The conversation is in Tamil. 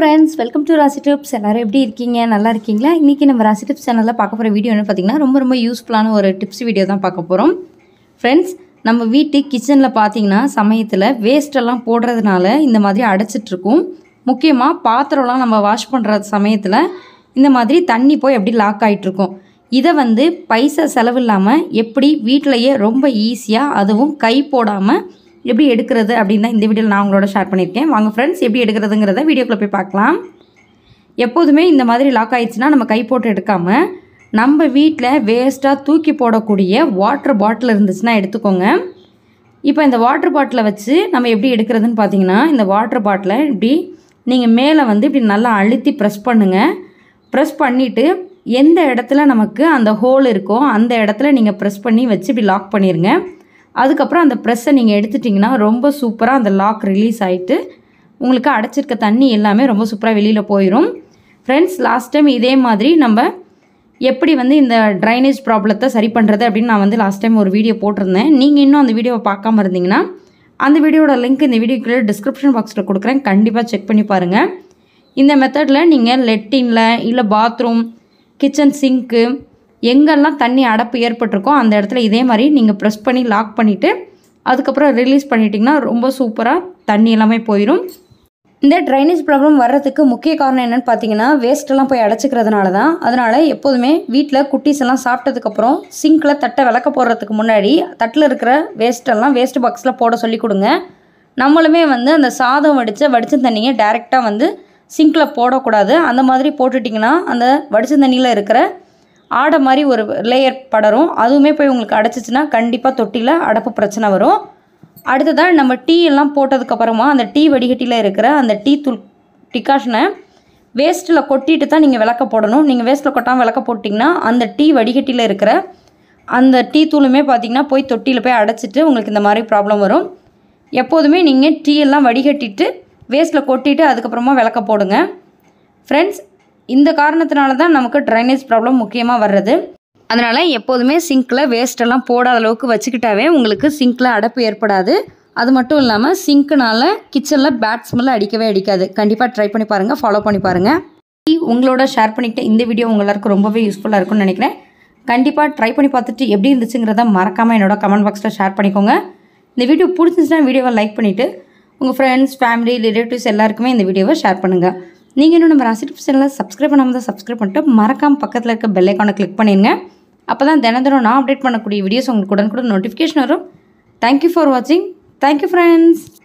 friends welcome to Rasi tips எல்லாரும் எப்படி இருக்கீங்க நல்லா இருக்கீங்களா இன்றைக்கி நம்ம ராசி டிப்ஸ் சேனலில் பார்க்க போகிற வீடியோ என்ன பார்த்தீங்கன்னா ரொம்ப ரொம்ப யூஸ்ஃபுல்லான ஒரு டிப்ஸ் வீடியோ தான் பார்க்க போகிறோம் ஃப்ரெண்ட்ஸ் நம்ம வீட்டு கிச்சனில் பார்த்தீங்கன்னா சமயத்தில் வேஸ்ட்டெல்லாம் போடுறதுனால இந்த மாதிரி அடைச்சிட்ருக்கும் முக்கியமாக பாத்திரம்லாம் நம்ம வாஷ் பண்ணுற சமயத்தில் இந்த மாதிரி தண்ணி போய் எப்படி லாக் ஆகிட்ருக்கும் இதை வந்து பைசா செலவு இல்லாமல் எப்படி வீட்டிலையே ரொம்ப ஈஸியாக அதுவும் கை போடாமல் எப்படி எடுக்கிறது அப்படின்னு தான் இந்த வீடியோவில் நான் உங்களோட ஷேர் பண்ணியிருக்கேன் வாங்க ஃப்ரெண்ட்ஸ் எப்படி எடுக்கிறதுங்கிறத வீடியோக்குள்ளே போய் பார்க்கலாம் எப்போதுமே இந்த மாதிரி லாக் ஆயிடுச்சுன்னா நம்ம கை போட்டு எடுக்காமல் நம்ம வீட்டில் வேஸ்ட்டாக தூக்கி போடக்கூடிய வாட்டர் பாட்டில் இருந்துச்சுன்னா எடுத்துக்கோங்க இப்போ இந்த வாட்டர் பாட்டிலை வச்சு நம்ம எப்படி எடுக்கிறதுன்னு பார்த்தீங்கன்னா இந்த வாட்டர் பாட்டிலை இப்படி நீங்கள் மேலே வந்து இப்படி நல்லா அழுத்தி ப்ரெஸ் பண்ணுங்கள் ப்ரெஸ் பண்ணிவிட்டு எந்த இடத்துல நமக்கு அந்த ஹோல் இருக்கோ அந்த இடத்துல நீங்கள் ப்ரெஸ் பண்ணி வச்சு இப்படி லாக் பண்ணிடுங்க அதுக்கப்புறம் அந்த ப்ரெஸ்ஸை நீங்கள் எடுத்துட்டிங்கன்னா ரொம்ப சூப்பராக அந்த லாக் ரிலீஸ் ஆகிட்டு உங்களுக்கு அடைச்சிருக்க தண்ணி எல்லாமே ரொம்ப சூப்பராக வெளியில் போயிடும் ஃப்ரெண்ட்ஸ் லாஸ்ட் டைம் இதே மாதிரி நம்ம எப்படி வந்து இந்த ட்ரைனேஜ் ப்ராப்ளத்தை சரி பண்ணுறது அப்படின்னு நான் வந்து லாஸ்ட் டைம் ஒரு வீடியோ போட்டிருந்தேன் நீங்கள் இன்னும் அந்த வீடியோவை பார்க்காம இருந்தீங்கன்னா அந்த வீடியோட லிங்க் இந்த வீடியோக்குள்ளே டிஸ்கிரிப்ஷன் பாக்ஸில் கொடுக்குறேன் கண்டிப்பாக செக் பண்ணி பாருங்கள் இந்த மெத்தடில் நீங்கள் லெட்டினில் இல்லை பாத்ரூம் கிச்சன் சிங்க்கு எங்கெல்லாம் தண்ணி அடப்பு ஏற்பட்டிருக்கோ அந்த இடத்துல இதே மாதிரி நீங்கள் ப்ரெஸ் பண்ணி லாக் பண்ணிவிட்டு அதுக்கப்புறம் ரிலீஸ் பண்ணிட்டீங்கன்னா ரொம்ப சூப்பராக தண்ணி எல்லாமே போயிடும் இந்த ட்ரைனேஜ் ப்ராப்ளம் வர்றதுக்கு முக்கிய காரணம் என்னென்னு பார்த்தீங்கன்னா வேஸ்ட்டெல்லாம் போய் அடைச்சிக்கிறதுனால தான் அதனால் எப்போதுமே வீட்டில் குட்டீஸ் எல்லாம் சாப்பிட்டதுக்கப்புறம் சிங்கில் தட்டை விளக்க போடுறதுக்கு முன்னாடி தட்டில் இருக்கிற வேஸ்ட்டெல்லாம் வேஸ்ட் பாக்ஸில் போட சொல்லி கொடுங்க நம்மளுமே வந்து அந்த சாதம் வடித்த வடித்த தண்ணியை டைரெக்டாக வந்து சிங்கில் போடக்கூடாது அந்த மாதிரி போட்டுட்டிங்கன்னா அந்த வடித்த தண்ணியில் இருக்கிற ஆடை மாதிரி ஒரு லேயர் படரும் அதுவுமே போய் உங்களுக்கு அடைச்சிச்சின்னா கண்டிப்பாக தொட்டியில் அடப்பு பிரச்சனை வரும் அடுத்ததாக நம்ம டீ எல்லாம் போட்டதுக்கப்புறமா அந்த டீ வடிகட்டியில் இருக்கிற அந்த டீ தூள் டிகாஷனை வேஸ்ட்டில் கொட்டிட்டு தான் நீங்கள் விளக்க போடணும் நீங்கள் வேஸ்ட்டில் கொட்டாமல் விளக்க போட்டிங்கன்னா அந்த டீ வடிகட்டியில் இருக்கிற அந்த டீ தூளுமே பார்த்திங்கன்னா போய் தொட்டியில் போய் அடைச்சிட்டு உங்களுக்கு இந்த மாதிரி ப்ராப்ளம் வரும் எப்போதுமே நீங்கள் டீ எல்லாம் வடிகட்டிட்டு வேஸ்ட்டில் கொட்டிட்டு அதுக்கப்புறமா விளக்க போடுங்க ஃப்ரெண்ட்ஸ் இந்த காரணத்தினால தான் நமக்கு ட்ரைனேஜ் ப்ராப்ளம் முக்கியமாக வர்றது அதனால் எப்போதுமே சிங்க்கில் வேஸ்ட்டெல்லாம் போடாத அளவுக்கு வச்சுக்கிட்டாவே உங்களுக்கு சிங்க்கில் அடப்பு ஏற்படாது அது மட்டும் இல்லாமல் சிங்க்குனால கிச்சனில் பேட் ஸ்மெல் அடிக்கவே அடிக்காது கண்டிப்பாக ட்ரை பண்ணி பாருங்கள் ஃபாலோ பண்ணி பாருங்கள் உங்களோட ஷேர் பண்ணிக்கிட்ட இந்த வீடியோ உங்க எல்லாருக்கும் ரொம்பவே யூஸ்ஃபுல்லாக இருக்கும்னு நினைக்கிறேன் கண்டிப்பாக ட்ரை பண்ணி பார்த்துட்டு எப்படி இருந்துச்சுங்கிறத மறக்காமல் என்னோட கமெண்ட் பாக்ஸில் ஷேர் பண்ணிக்கோங்க இந்த வீடியோ பிடிச்சிருந்துச்சுன்னா வீடியோவை லைக் பண்ணிவிட்டு உங்கள் ஃப்ரெண்ட்ஸ் ஃபேமிலி ரிலேட்டிவ்ஸ் எல்லாருக்குமே இந்த வீடியோவை ஷேர் பண்ணுங்கள் நீங்கள் இன்னும் நம்ம ராசி டிப்ஸ் சேனலில் சப்ஸ்கிரைப் பண்ணாமல் தான் சப்ஸ்கிரைப் பண்ணிட்டு மறக்காமல் பக்கத்தில் இருக்க பெல் ஐக்கானை கிளிக் பண்ணிடுங்க அப்போ தான் தினம் தினம் நான் அப்டேட் பண்ணக்கூடிய வீடியோஸ் உங்களுக்கு உடனுக்குடன் நோட்டிஃபிகேஷன் வரும் தேங்க்யூ ஃபார் வாட்சிங் தேங்க்யூ ஃப்ரெண்ட்ஸ்